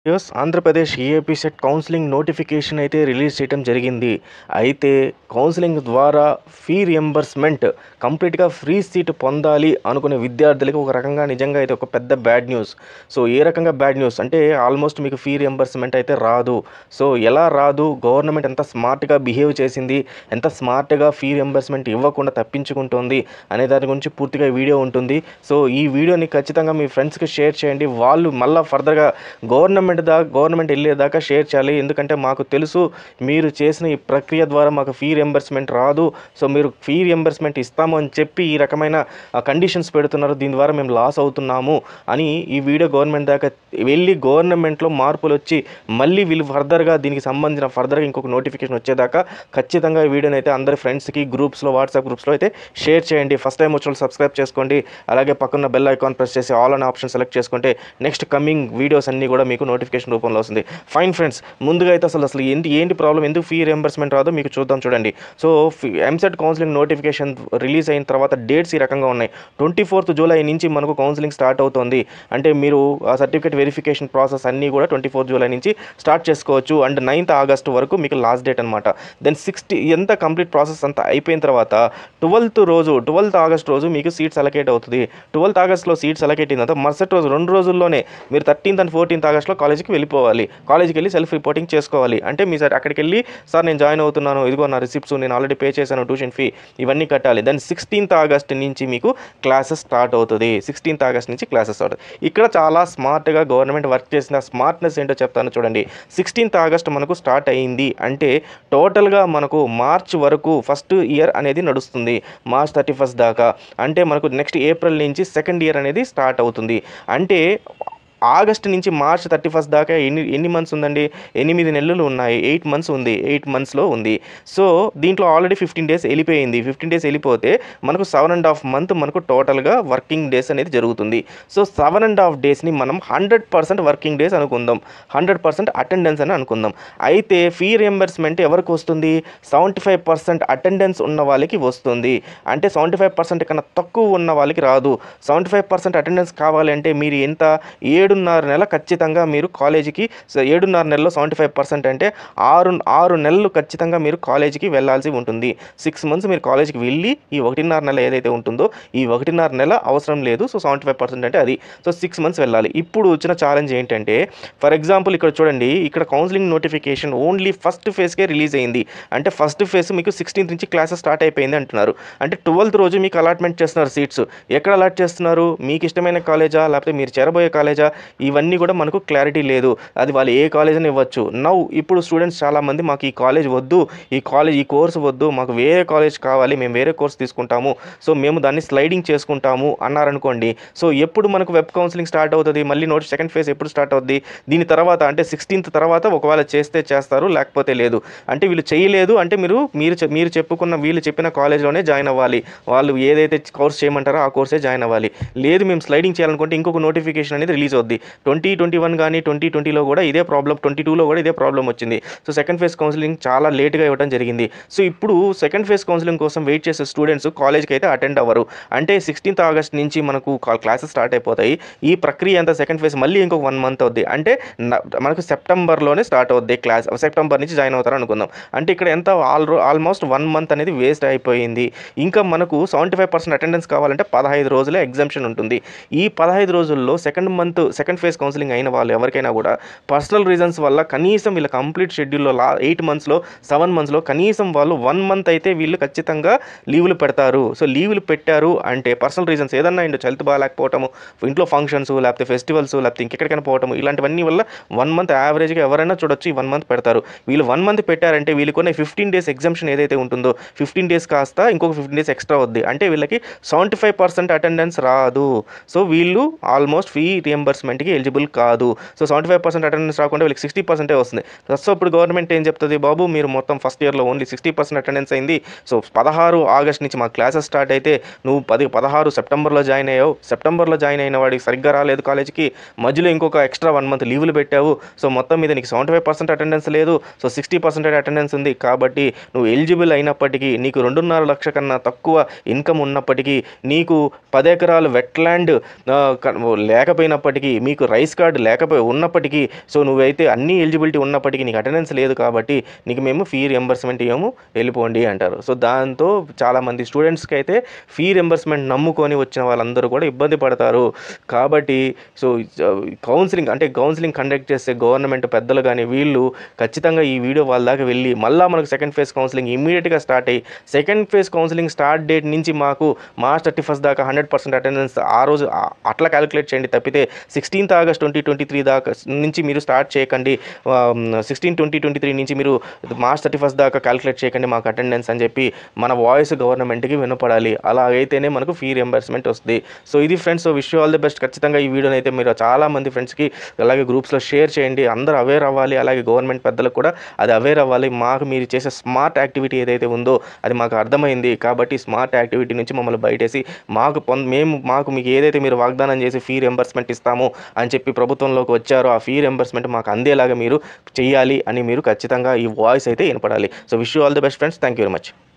yes Andhra Pradesh AP CET counselling notification అయితే release చేయడం జరిగింది అయితే కౌన్సిలింగ్ ద్వారా ఫీ రియంబర్స్మెంట్ కంప్లీట్గా ఫ్రీ సీట్ పొందాలి అనుకునే విద్యార్థులకి ఒక రకంగా నిజంగా అయితే ఒక పెద్ద బ్యాడ్ న్యూస్ సో ఏ రకంగా బ్యాడ్ న్యూస్ అంటే ఆల్మోస్ట్ మీకు ఫీ రియంబర్స్మెంట్ అయితే రాదు సో ఎలా రాదు గవర్నమెంట్ ఎంత స్మార్ట్గా బిహేవ్ చేసింది ఎంత స్మార్ట్గా ఫీ రియంబర్స్మెంట్ ఇవ్వకుండా తప్పించుకుంటుంది అనే దాని గురించి పూర్తిగా వీడియో ఉంటుంది సో ఈ వీడియోని ఖచ్చితంగా మీ ఫ్రెండ్స్కి షేర్ చేయండి వాళ్ళు మళ్ళీ ఫర్దర్గా గవర్నమెంట్ దా గవర్నమెంట్ వెళ్ళేదాకా షేర్ చేయాలి ఎందుకంటే మాకు తెలుసు మీరు చేసిన ఈ ప్రక్రియ ద్వారా మాకు ఫీ రియంబర్స్మెంట్ రాదు సో మీరు ఫీ రియంబర్స్మెంట్ ఇస్తాము అని చెప్పి ఈ రకమైన కండిషన్స్ పెడుతున్నారు దీని ద్వారా మేము లాస్ అవుతున్నాము అని ఈ వీడియో గవర్నమెంట్ దాకా వెళ్ళి గవర్నమెంట్లో మార్పులు వచ్చి మళ్ళీ వీళ్ళు ఫర్దర్గా దీనికి సంబంధించిన ఫర్దర్గా ఇంకొక నోటిఫికేషన్ వచ్చేదాకా ఖచ్చితంగా ఈ వీడియోని అయితే అందరి ఫ్రెండ్స్కి గ్రూప్స్లో వాట్సాప్ గ్రూప్స్లో అయితే షేర్ చేయండి ఫస్ట్ టైం వచ్చిన సబ్స్క్రైబ్ చేసుకోండి అలాగే పక్కన బెల్ ఐకాన్ ప్రెస్ చేసి ఆల్ అనే ఆప్షన్ సెలెక్ట్ చేసుకుంటే నెక్స్ట్ కమింగ్ వీడియోస్ అన్నీ కూడా మీకు నోటిఫికేషన్ రూపంలో వస్తుంది ఫైన్ ఫ్రెండ్స్ ముందుగా అయితే అసలు అసలు ఏంటి ఏంటి ప్రాబ్లం ఎందుకు ఫీ రియంబర్స్మెంట్ రాదో మీకు చూద్దాం చూడండి so EAMCET counselling notification release అయిన తర్వాత డేట్స్ ఈ రకంగా ఉన్నాయి ట్వంటీ ఫోర్త్ జూలై నుంచి మనకు కౌన్సిలింగ్ స్టార్ట్ అవుతుంది అంటే మీరు ఆ సర్టిఫికేట్ వెరిఫికేషన్ ప్రాసెస్ అన్నీ కూడా ట్వంటీ ఫోర్త్ జూలై నుంచి స్టార్ట్ చేసుకోవచ్చు అండ్ నైన్త్ ఆగస్ట్ వరకు మీకు లాస్ట్ డేట్ అనమాట దెన్ సిక్స్టీ ఎంత కంప్లీట్ ప్రాసెస్ అంతా అయిపోయిన తర్వాత ట్వెల్త్ రోజు ట్వెల్త్ ఆగస్ట్ రోజు మీకు సీట్స్ అలకేట్ అవుతుంది ట్వెల్త్ ఆగస్ట్లో సీట్స్ అలకేట్ అయిన తర్వాత మరుసటి రోజు రెండు రోజుల్లోనే మీరు థర్టీన్త్ అండ్ ఫోర్టీన్త్ ఆగస్ట్లో కాలేజీకి వెళ్ళిపోవాలి కాలేజీకి వెళ్ళి సెల్ఫ్ రిపోర్టింగ్ చేసుకోవాలి అంటే మీ సార్ అక్కడికి వెళ్ళి సార్ నేను జాయిన్ అవుతున్నాను ఇదిగో నా రిసిప్ట్స్ నేను ఆల్రెడీ పే చేశాను ట్యూషన్ ఫీ ఇవన్నీ కట్టాలి దెన్ సిక్స్టీన్త్ ఆగస్ట్ నుంచి మీకు క్లాసెస్ స్టార్ట్ అవుతుంది సిక్స్టీన్త్ ఆగస్ట్ నుంచి క్లాసెస్ స్టార్ట్ ఇక్కడ చాలా స్మార్ట్గా గవర్నమెంట్ వర్క్ చేసిన స్మార్ట్నెస్ ఏంటో చెప్తాను చూడండి సిక్స్టీన్త్ ఆగస్ట్ మనకు స్టార్ట్ అయ్యింది అంటే టోటల్గా మనకు మార్చ్ వరకు ఫస్ట్ ఇయర్ అనేది నడుస్తుంది మార్చ్ థర్టీ ఫస్ట్ దాకా అంటే మనకు నెక్స్ట్ ఏప్రిల్ నుంచి సెకండ్ ఇయర్ అనేది స్టార్ట్ అవుతుంది అంటే ఆగస్ట్ నుంచి మార్చ్ థర్టీ ఫస్ట్ దాకా ఎన్ని ఎన్ని మంత్స్ ఉందండి ఎనిమిది నెలలు ఉన్నాయి ఎయిట్ మంత్స్ ఉంది ఎయిట్ మంత్స్లో ఉంది సో దీంట్లో ఆల్రెడీ ఫిఫ్టీన్ డేస్ వెళ్ళిపోయింది ఫిఫ్టీన్ డేస్ వెళ్ళిపోతే మనకు సెవెన్ అండ్ హాఫ్ మంత్ మనకు టోటల్గా వర్కింగ్ డేస్ అనేది జరుగుతుంది సో సెవెన్ అండ్ హాఫ్ డేస్ని మనం హండ్రెడ్ పర్సెంట్ వర్కింగ్ డేస్ అనుకుందాం హండ్రెడ్ పర్సెంట్ అటెండెన్స్ అని అనుకుందాం అయితే ఫీ రియంబర్స్మెంట్ ఎవరికి వస్తుంది సెవెంటీ ఫైవ్ పర్సెంట్ అటెండెన్స్ ఉన్న వాళ్ళకి వస్తుంది అంటే సెవెంటీ ఫైవ్ పర్సెంట్ కన్నా తక్కువ ఉన్న వాళ్ళకి రాదు సెవెంటీ ఫైవ్ పర్సెంట్ అటెండెన్స్ కావాలంటే మీరు ఎంత ఏడున్నర నెల ఖచ్చితంగా మీరు కాలేజీకి స- ఏడున్నర నెలలో సెవెంటీ ఫైవ్ పర్సెంట్ అంటే ఆరు ఆరు నెలలు ఖచ్చితంగా మీరు కాలేజీకి వెళ్ళాల్సి ఉంటుంది సిక్స్ మంత్స్ మీరు కాలేజీకి వెళ్ళి ఈ ఒకటిన్నర నెల ఏదైతే ఉంటుందో ఈ ఒకటిన్నర నెల అవసరం లేదు సో సెవెంటీ ఫైవ్ పర్సెంట్ అంటే అది సో సిక్స్ మంత్స్ వెళ్ళాలి ఇప్పుడు వచ్చిన ఛాలెంజ్ ఏంటంటే ఫర్ ఎగ్జాంపుల్ ఇక్కడ చూడండి ఇక్కడ కౌన్సిలింగ్ నోటిఫికేషన్ ఓన్లీ ఫస్ట్ ఫేజ్కే రిలీజ్ అయింది అంటే ఫస్ట్ ఫేజ్ మీకు సిక్స్టీన్త్ నుంచి క్లాసెస్ స్టార్ట్ అయిపోయింది అంటున్నారు అంటే ట్వెల్త్ రోజు మీకు అలాట్మెంట్ చేస్తున్నారు సీట్స్ ఎక్కడ అలాట్ చేస్తున్నారు మీకు ఇష్టమైన కాలేజా లేకపోతే మీరు చేరబోయే కాలేజా ఇవన్నీ కూడా మనకు క్లారిటీ లేదు అది వాళ్ళు ఏ కాలేజ్ అని ఇవ్వచ్చు నౌ ఇప్పుడు స్టూడెంట్స్ చాలామంది మాకు ఈ కాలేజ్ వద్దు ఈ కాలేజ్ ఈ కోర్స్ వద్దు మాకు వేరే కాలేజ్ కావాలి మేము వేరే కోర్స్ తీసుకుంటాము సో మేము దాన్ని స్లైడింగ్ చేసుకుంటాము అన్నారనుకోండి సో ఎప్పుడు మనకు వెబ్ కౌన్సిలింగ్ స్టార్ట్ అవుతుంది మళ్ళీ నోటి సెకండ్ ఫేజ్ ఎప్పుడు స్టార్ట్ అవుద్ది దీని తర్వాత అంటే సిక్స్టీన్త్ తర్వాత ఒకవేళ చేస్తే చేస్తారు లేకపోతే లేదు అంటే వీళ్ళు చేయలేదు అంటే మీరు మీరు చె- మీరు చెప్పుకున్న వీళ్ళు చెప్పిన కాలేజ్లోనే జాయిన్ అవ్వాలి వాళ్ళు ఏదైతే కోర్స్ చేయమంటారో ఆ కోర్సే జాయిన్ అవ్వాలి లేదు మేము స్లైడింగ్ చేయాలనుకుంటే ఇంకొక నోటిఫికేషన్ అనేది రిలీజ్ అవుద్ది ట్వంటీ ట్వంటీ వన్ కానీ ట్వంటీ ట్వంటీలో కూడా ఇదే ప్రాబ్లం ట్వంటీ టూలో కూడా ఇదే ప్రాబ్లం వచ్చింది సో సెకండ్ ఫేజ్ కౌన్సిలింగ్ చాలా లేట్గా ఇవ్వడం జరిగింది సో ఇప్పుడు సెకండ్ ఫేజ్ కౌన్సిలింగ్ కోసం వెయిట్ చేసే స్టూడెంట్స్ కాలేజ్కి అయితే అటెండ్ అవ్వరు అంటే సిక్స్టీన్త్ ఆగస్ట్ నుంచి మనకు క్లాసెస్ స్టార్ట్ అయిపోతాయి ఈ ప్రక్రియ అంతా సెకండ్ ఫేజ్ మళ్ళీ ఇంకొక వన్ మంత్ అవుద్ది అంటే న- మనకు సెప్టెంబర్లోనే స్టార్ట్ అవుద్ది క్లాస్ సెప్టెంబర్ నుంచి జాయిన్ అవుతారు అనుకుందాం అంటే ఇక్కడ ఎంత ఆల్ ఆల్మోస్ట్ వన్ మంత్ అనేది వేస్ట్ అయిపోయింది ఇంకా మనకు సెవెంటీ ఫైవ్ పర్సెంట్ అటెండెన్స్ కావాలంటే పదహైదు రోజులే ఎగ్జామ్షన్ ఉంటుంది ఈ పదహైదు రోజుల్లో second month second phase counselling అయిన వాళ్ళు ఎవరికైనా కూడా పర్సనల్ రీజన్స్ వల్ల కనీసం వీళ్ళ కంప్లీట్ షెడ్యూల్లో లా ఎయిట్ మంత్స్లో సెవెన్ మంత్స్లో కనీసం వాళ్ళు వన్ మంత్ అయితే వీళ్ళు ఖచ్చితంగా లీవులు పెడతారు సో లీవులు పెట్టారు అంటే పర్సనల్ రీజన్స్ ఏదన్నా ఇంటో హెల్త్ బాగాలేకపోవటము ఇంట్లో ఫంక్షన్స్ లేకపోతే ఫెస్టివల్స్ లేకపోతే ఇంకెక్కడికైనా పోవటము ఇలాంటివన్నీ వల్ల వన్ మంత్ యావరేజ్గా ఎవరైనా చూడొచ్చు ఈ వన్ మంత్ పెడతారు వీళ్ళు వన్ మంత్ పెట్టారంటే వీళ్ళకున్న ఫిఫ్టీన్ డేస్ ఎగ్జామ్షన్ ఏదైతే ఉంటుందో ఫిఫ్టీన్ డేస్ కాస్త ఇంకొక ఫిఫ్టీన్ డేస్ ఎక్స్ట్రా వద్ది అంటే వీళ్ళకి సెవెంటీ ఫైవ్ పర్సెంట్ అటెండెన్స్ రాదు సో వీళ్ళు ఆల్మోస్ట్ ఫీ రియంబర్స్మెంట్కి ఎలిజిబుల్ కాదు so seventy five percent attendance రాకుండా వీళ్ళకి సిక్స్టీ పర్సెంటే వస్తుంది సో ఇప్పుడు గవర్నమెంట్ ఏం చెప్తుంది బాబు మీరు మొత్తం ఫస్ట్ ఇయర్లో ఓన్లీ సిక్స్టీ పర్సెంట్ అటెండెన్స్ అయింది సో పదహారు ఆగస్ట్ నుంచి మా క్లాసెస్ స్టార్ట్ అయితే నువ్వు పది పదహారు సెప్టెంబర్లో జాయిన్ అయ్యావు సెప్టెంబర్లో జాయిన్ అయిన వాడికి సరిగ్గా రాలేదు కాలేజ్కి మధ్యలో ఇంకొక ఎక్స్ట్రా వన్ మంత్ లీవులు పెట్టావు సో మొత్తం మీద నీకు సెవెంటీ ఫైవ్ పర్సెంట్ అటెండెన్స్ లేదు సో సిక్స్టీ పర్సెంట్ అటెండెన్స్ ఉంది కాబట్టి నువ్వు ఎలిజిబుల్ అయినప్పటికీ నీకు రెండున్నర లక్ష కన్నా తక్కువ ఇన్కమ్ ఉన్నప్పటికీ నీకు పది ఎకరాలు వెట్లాండ్ లేకపోయినప్పటికీ మీకు రైస్ కార్డు లేకపోయి ఉన్నప్పటికీ సో నువ్వైతే అన్ని ఎలిజిబిలిటీ ఉన్నప్పటికీ నీకు అటెండెన్స్ లేదు కాబట్టి నీకు మేము ఫీ రియంబర్స్మెంట్ ఇవ్వము వెళ్ళిపోండి అంటారు సో దాంతో చాలామంది స్టూడెంట్స్కి అయితే ఫీ రియంబర్స్మెంట్ నమ్ముకొని వచ్చిన వాళ్ళందరూ కూడా ఇబ్బంది పడతారు కాబట్టి సో కౌన్సిలింగ్ అంటే కౌన్సిలింగ్ కండక్ట్ చేసే గవర్నమెంట్ పెద్దలు కానీ వీళ్ళు ఖచ్చితంగా ఈ వీడియో వాళ్ళ దాకా వెళ్ళి మళ్ళీ మనకు సెకండ్ ఫేజ్ కౌన్సిలింగ్ ఇమీడియట్గా స్టార్ట్ అయ్యి second phase counselling start date నుంచి మాకు మార్చ్ థర్టీ ఫస్ట్ దాకా హండ్రెడ్ పర్సెంట్ అటెండెన్స్ ఆ రోజు ఆ- అట్లా క్యాలిక్యులేట్ చేయండి తప్పితే sixteenth August twenty twenty three దాకా నుంచి మీరు స్టార్ట్ చేయకండి సిక్స్టీన్ ట్వంటీ ట్వంటీ త్రీ నుంచి మీరు మార్చ్ థర్టీ ఫస్ట్ దాకా క్యాలిక్యులేట్ చేయకండి మాకు అటెండెన్స్ అని చెప్పి మన వాయిస్ గవర్నమెంట్కి వినపడాలి అలా అయితేనే మనకు ఫీ రియంబర్స్మెంట్ వస్తుంది సో ఇది friends so wish all the best ఖచ్చితంగా ఈ వీడియోని అయితే మీరు చాలా మంది ఫ్రెండ్స్కి అలాగే గ్రూప్స్లో షేర్ చేయండి అందరూ అవేర్ అవ్వాలి అలాగే గవర్నమెంట్ పెద్దలకు కూడా అది అవేర్ అవ్వాలి మాకు మీరు చేసే స్మార్ట్ యాక్టివిటీ ఏదైతే ఉందో అది మాకు అర్థమైంది కాబట్టి స్మార్ట్ యాక్టివిటీ నుంచి మమ్మల్ని బయటేసి మాకు పొంద మేము మాకు మీకు ఏదైతే మీరు వాగ్దానం చేసి ఫీ రింబర్స్మెంట్ ఇస్తాము అని చెప్పి ప్రభుత్వంలోకి వచ్చారో ఆ ఫీ రింబర్స్మెంట్ మాకు అందేలాగా మీరు చేయాలి అని మీరు ఖచ్చితంగా ఈ వాయిస్ అయితే వినపడాలి so wish all the best friends thank you very much